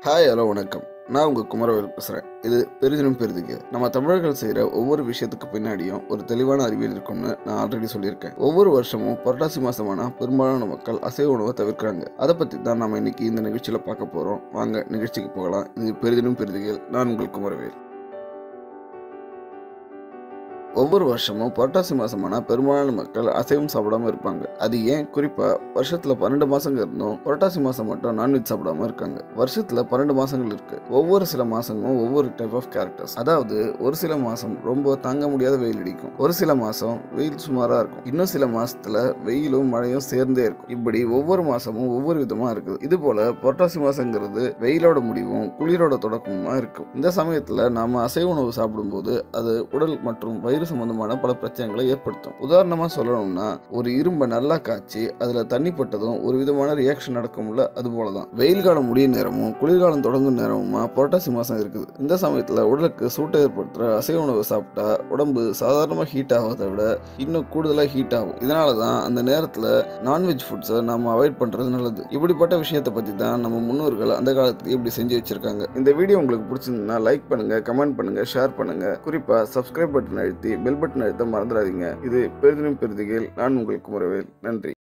hi hello வணக்கம் நான் உங்கள் குமரவேல் பேசுகிறேன் இது பெரிதினும் பெரிதுக்கு நம்ம தமிழர்கள் செய்கிற ஒவ்வொரு விஷயத்துக்கு பின்னாடியும் ஒரு தெளிவான அறிவியல் இருக்கும்னு நான் ஆல்ரெடி சொல்லியிருக்கேன் ஒவ்வொரு வருஷமும் புரட்டாசி மாதமானா பெரும்பாலான மக்கள் அசைவ உணவை தவிர்க்கிறாங்க அதை பற்றி தான் நம்ம இன்னைக்கு இந்த நிகழ்ச்சியில் பார்க்க போகிறோம் வாங்க நிகழ்ச்சிக்கு போகலாம் இது பெரிதினும் பெரிதுகள் நான் உங்கள் குமரவேல் ஒவ்வொரு வருஷமும் புரட்டாசி மாசமானா பெரும்பாலான மக்கள் அசைவம் சாப்பிடாம இருப்பாங்க அது ஏன் குறிப்பா வருஷத்துல பன்னெண்டு மாசங்க இருந்தும் புரட்டாசி மாசம் மட்டும் நான்வெஜ் சாப்பிடாம இருக்காங்க வருஷத்துல பன்னெண்டு மாசங்கள் இருக்கு ஒவ்வொரு சில மாசங்களும் ஒவ்வொரு டைப் ஆஃப் கேரக்டர்ஸ் அதாவது ஒரு சில மாசம் ரொம்ப தாங்க முடியாத வெயில் அடிக்கும் ஒரு சில மாசம் வெயில் சுமாரா இருக்கும் இன்னும் சில மாசத்துல வெயிலும் மழையும் சேர்ந்தே இருக்கும் இப்படி ஒவ்வொரு மாசமும் ஒவ்வொரு விதமா இருக்குது இது போல புரட்டாசி மாசங்கிறது வெயிலோட முடிவும் குளிரோட தொடக்கமுமா இருக்கும் இந்த சமயத்துல நாம அசைவ உணவு சாப்பிடும்போது அது உடல் மற்றும் வயிறு சம்பந்தமான பல பிரச்சனைகளை ஏற்படுத்தும் உதாரணமா சொல்லணும்னா ஒரு இரும்பை நல்லா காய்ச்சி அதுல தண்ணி பட்டதும் ஒரு விதமான ரியாக்ஷன் நடக்கும்ல அது போலதான் வெயில் காலம் முடிய நேரமும் குளிர்காலம் தொடங்கும் நேரமுமா புரட்டாசி மாசம் இருக்குது இந்த சமயத்துல உடலுக்கு சூட்டை ஏற்படுத்துற அசைவ உணவு சாப்பிட்டா உடம்பு சாதாரணமா ஹீட் ஆகிறத விட இன்னும் கூடுதலா ஹீட் ஆகும் இதனாலதான் அந்த நேரத்துல நான்வெஜ் ஃபுட்ஸை நம்ம அவாய்ட் பண்றது நல்லது இப்படிப்பட்ட விஷயத்தை பத்தி தான் நம்ம முன்னோர்கள் அந்த காலத்துல இப்படி செஞ்சு வச்சிருக்காங்க இந்த வீடியோ உங்களுக்கு பிடிச்சிருந்தா லைக் பண்ணுங்க கமெண்ட் பண்ணுங்க ஷேர் பண்ணுங்க குறிப்பா சப்ஸ்கிரைப் பட்டன் அழுத்தி பெல் பட்டன் அழுத்த மறந்துடாதீங்க இது பெரிதினும் பெரிதுகள் நான் உங்கள் குமரவேல் நன்றி